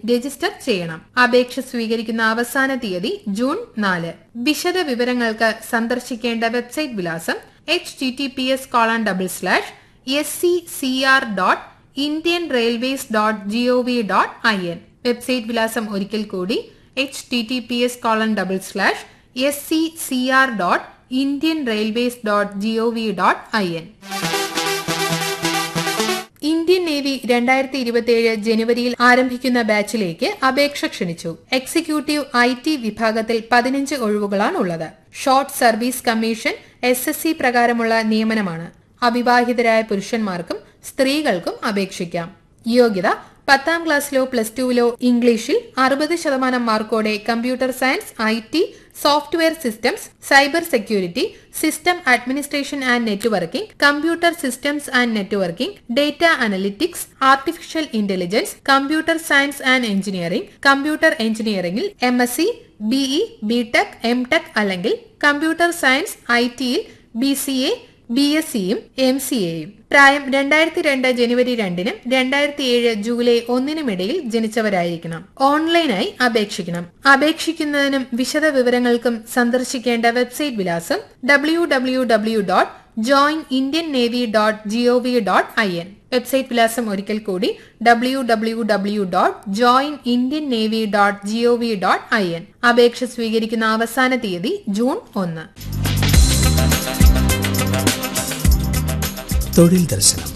register ചെയ്യണം അപേക്ഷ സ്വീകരിക്കുന്ന അവസാന തീയതി ജൂൺ നാല് വിശദ വിവരങ്ങൾക്ക് സന്ദർശിക്കേണ്ട വെബ്സൈറ്റ് വിലാസം H T T P S colon double slash S C C R dot Indian Railways dot G O V dot I N website വിലാസം ഒരിക്കൽ കൂടി H T T P S colon double slash S C C R dot Indian Railways dot G O V dot I N Indian Navy രണ്ടായിരത്തി ഇരുപത്തിയേഴ് ജനുവരിയിൽ ആരംഭിക്കുന്ന ബാച്ചിലേക്ക് അപേക്ഷ ക്ഷണിച്ചു executive I T വിഭാഗത്തിൽ പതിനഞ്ച് ഒഴിവുകളാണുള്ളത് short service commission S S C പ്രകാരമുള്ള നിയമനമാണ് അവിവാഹിതരായ പുരുഷന്മാർക്കും സ്ത്രീകൾക്കും അപേക്ഷിക്കാം യോഗ്യത പത്താം ക്ലാസ്സിലോ പ്ലസ് ടുവിലോ ഇംഗ്ലീഷിൽ അറുപത് ശതമാനം മാർക്കോടെ computer science I T software systems cyber security system administration and networking computer systems and networking data analytics artificial intelligence computer science and engineering computer എഞ്ചിനീയറിംഗിൽ M S C B E B tech M tech അല്ലെങ്കിൽ computer science I ടിയിൽ B C A B S സിയും M C എയും പ്രായം രണ്ടായിരത്തി രണ്ട് ജനുവരി രണ്ടിനും രണ്ടായിരത്തി ഏഴ് ജൂലൈ ഒന്നിനും ഇടയിൽ ജനിച്ചവരായിരിക്കണം ഓൺലൈനായി അപേക്ഷിക്കണം അപേക്ഷിക്കുന്നതിനും വിശദ വിവരങ്ങൾക്കും സന്ദർശിക്കേണ്ട വെബ്സൈറ്റ് വിലാസം W W W dot join Indian Navy dot G O V dot I N website വിലാസം ഒരിക്കൽ കൂടി W W W dot join Indian Navy dot G O V dot I N അപേക്ഷ സ്വീകരിക്കുന്ന അവസാന തീയതി ജൂൺ ഒന്ന് തൊഴിൽ ദർശനം